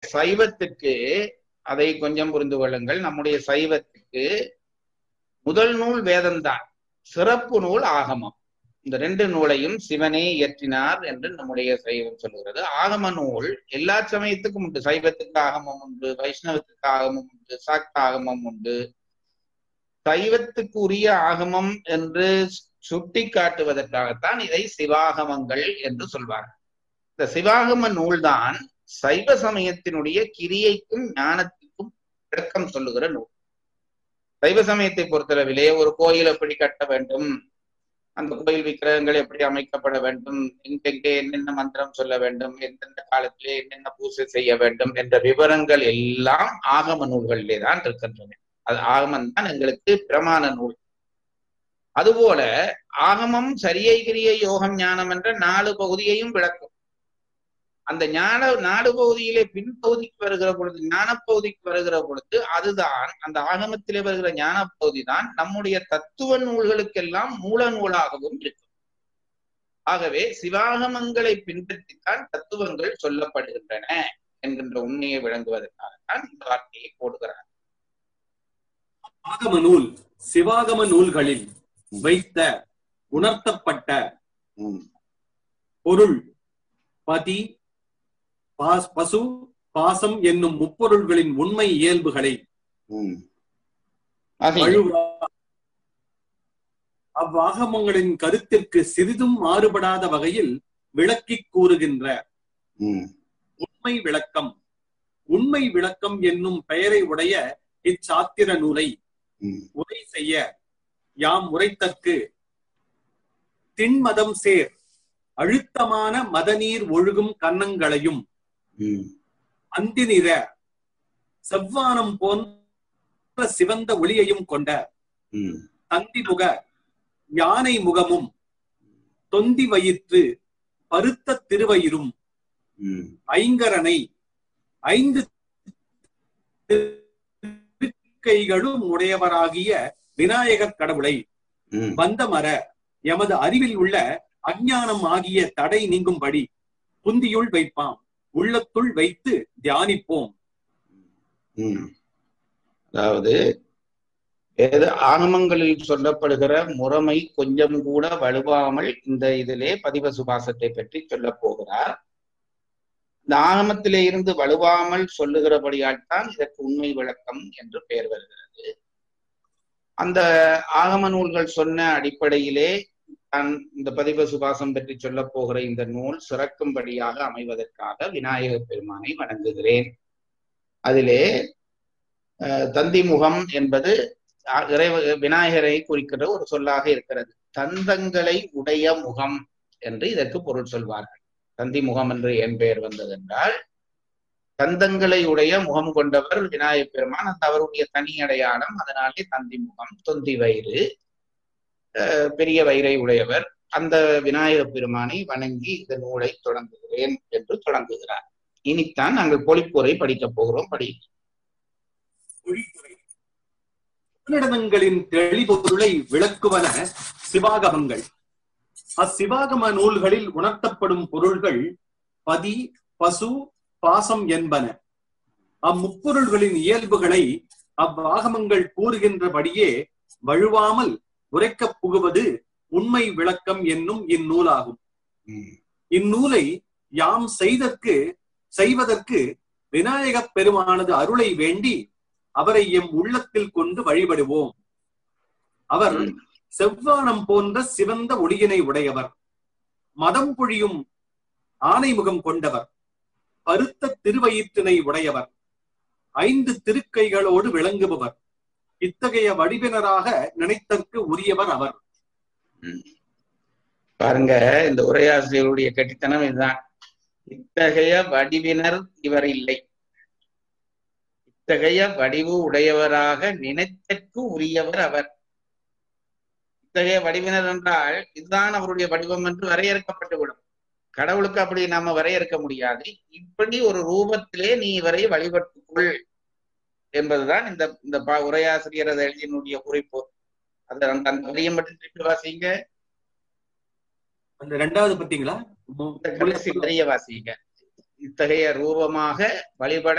சைவத்துக்கு அதை கொஞ்சம் புரிந்து கொள்ளுங்கள் நம்முடைய சைவத்துக்கு முதல் நூல் வேதம்தான் சிறப்பு நூல் ஆகமம் இந்த ரெண்டு நூலையும் சிவனே இயற்றினார் என்று நம்முடைய சைவம் சொல்கிறது ஆகம நூல் எல்லா சமயத்துக்கும் உண்டு சைவத்துக்கு ஆகமம் உண்டு வைஷ்ணவத்துக்கு ஆகமம் உண்டு சாக்த ஆகமம் உண்டு சைவத்துக்கு உரிய ஆகமம் என்று சுட்டி காட்டுவதற்காகத்தான் இதை சிவாகமங்கள் என்று சொல்வார்கள் இந்த சிவாகம நூல்தான் சைவ சமயத்தினுடைய கிரியைக்கும் ஞானத்திற்கும் விளக்கம் சொல்லுகிற நூல் சைவ சமயத்தை பொறுத்தளவிலே ஒரு கோயில் எப்படி கட்ட வேண்டும் அந்த கோயில் விக்கிரகங்கள் எப்படி அமைக்கப்பட வேண்டும் எங்கெங்கே என்னென்ன மந்திரம் சொல்ல வேண்டும் எந்தெந்த காலத்திலே என்னென்ன பூசை செய்ய வேண்டும் என்ற விவரங்கள் எல்லாம் ஆகம நூல்களிலே தான் இருக்கின்றன அது ஆகமம் தான் எங்களுக்கு பிரமாண நூல் அதுபோல ஆகமம் சரியை கிரிய யோகம் ஞானம் என்ற நாலு பகுதியையும் விளக்கும் அந்த ஞான நாடு பகுதியிலே பின்பகுதிக்கு வருகிற பொழுது ஞான பகுதிக்கு வருகிற பொழுது அதுதான் அந்த ஆகமத்திலே வருகிற ஞான பகுதி தான் நம்முடைய தத்துவ நூல்களுக்கெல்லாம் மூல நூலாகவும் இருக்கும் ஆகவே சிவாகமங்களை பின்பற்றித்தான் தத்துவங்கள் சொல்லப்படுகின்றன என்கின்ற உண்மையை விளங்குவதற்காகத்தான் இந்த வார்த்தையை போடுகிறார் ஆகம நூல் சிவாகம நூல்களில் வைத்த உணர்த்தப்பட்ட பொருள் பதி பாஸ்- பசு பாசம் என்னும் முப்பொருள்களின் உண்மை இயல்புகளை வாசிங்க. வழுவா அவ்வாகமங்களின் கருத்திற்கு சிறிதும் மாறுபடாத வகையில் விளக்கிக் கூறுகின்ற உண்மை விளக்கம் உண்மை விளக்கம் என்னும் பெயரை உடைய இச்சாத்திர நூலை உரை செய்ய யாம் உரைத்தற்கு திண்மதம் சேர் அழுத்தமான மதநீர் ஒழுகும் கன்னங்களையும் அந்திநிற செவ்வானம் போன்ற சிவந்த ஒளியையும் கொண்ட தந்திமுக யானை முகமும் தொந்தி வயிற்று பருத்த திருவயிரும் ஐங்கரனை ஐந்து கைகளும் உடையவராகிய விநாயகர் கடவுளை பந்தமர எமது அறிவில் உள்ள அஞ்ஞானம் ஆகிய தடை நீங்கும்படி புந்தியுள் வைப்பாம் உள்ளத்துள் வைத்து தியானிப்போம் அதாவது வேத ஆகமங்களில் சொல்லப்படுகிற முறைமை கொஞ்சம் கூட வலுவாமல் இந்த இதிலே பதிவ சுபாசத்தை பற்றி சொல்லப் போகிறார் இந்த ஆகமத்திலே இருந்து வலுவாமல் சொல்லுகிறபடியால் தான் இதற்கு உண்மை விளக்கம் என்று பெயர் வருகிறது அந்த ஆகம நூல்கள் சொன்ன அடிப்படையிலே நான் இந்த பதிவ சுபாசம் பற்றி சொல்லப் போகிற இந்த நூல் சிறக்கும்படியாக அமைவதற்காக விநாயக பெருமானை வணங்குகிறேன் அதிலே அஹ், தந்தி முகம் என்பது அஹ், இறைவ விநாயகரை குறிக்கிற ஒரு சொல்லாக இருக்கிறது தந்தங்களை உடைய முகம் என்று இதற்கு பொருள் சொல்வார்கள் தந்தி முகம் என்று என் பெயர் வந்தது என்றால் தந்தங்களை உடைய முகம் கொண்டவர் விநாயகப் பெருமான் அந்த அவருடைய தனி அடையாளம் அதனாலே தந்தி முகம் தொந்தி வயிறு அஹ், பெரிய வயிறை உடையவர் அந்த விநாயகப் பெருமானை வணங்கி இந்த நூலை தொடங்குகிறேன் என்று தொடங்குகிறார் இனித்தான் நாங்கள் பொழிப்புரை படிக்கப் போகிறோம் படி ஒழித்துறை உபநிடதங்களின் தெளிபொருளை விளக்குவன சிவாகமங்கள் அச்சிவாகம நூல்களில் உணர்த்தப்படும் பொருள்கள் பதி பசு பாசம் என்பன அம்முப்பொருள்களின் இயல்புகளை அவ்வாகமங்கள் கூறுகின்றபடியே வழுவாமல் உரைக்கப் புகுவது உண்மை விளக்கம் என்னும் இந்நூலாகும் இந்நூலை யாம் செய்தற்கு செய்வதற்கு விநாயகப் பெருமானது அருளை வேண்டி அவரை எம் உள்ளத்தில் கொண்டு வழிபடுவோம் அவர் செவ்வானம் போன்ற சிவந்த ஒளியினை உடையவர் மதம் பொழியும் ஆனைமுகம் கொண்டவர் பருத்த திருவயிற்றினை உடையவர் ஐந்து திருக்கைகளோடு விளங்குபவர் இத்தகைய வடிவினராக நினைத்தற்கு உரியவர் அவர் பாருங்க இந்த உரையாசிரியருடைய கட்டித்தனம் இதுதான் இத்தகைய வடிவினர் இவர் இல்லை இத்தகைய வடிவு உடையவராக நினைத்தற்கு உரியவர் அவர் இத்தகைய வடிவினர் என்றால் இதுதான் அவருடைய வடிவம் என்று வரையறுக்கப்பட்டுவிடும் கடவுளுக்கு அப்படி நாம வரையறுக்க முடியாது இப்படி ஒரு ரூபத்திலே நீ இவரை வழிபட்டுக்கொள் என்பதுதான் இந்த இந்த பா- உரையாசிரியர் அது எழுதினுடைய குறிப்பு அது அந்த அந்த வரியை மட்டும் திருப்பி வாசிங்க அந்த ரெண்டாவது பத்தீங்களா இந்த கடைசி வரிய வாசிங்க இத்தகைய ரூபமாக வழிபட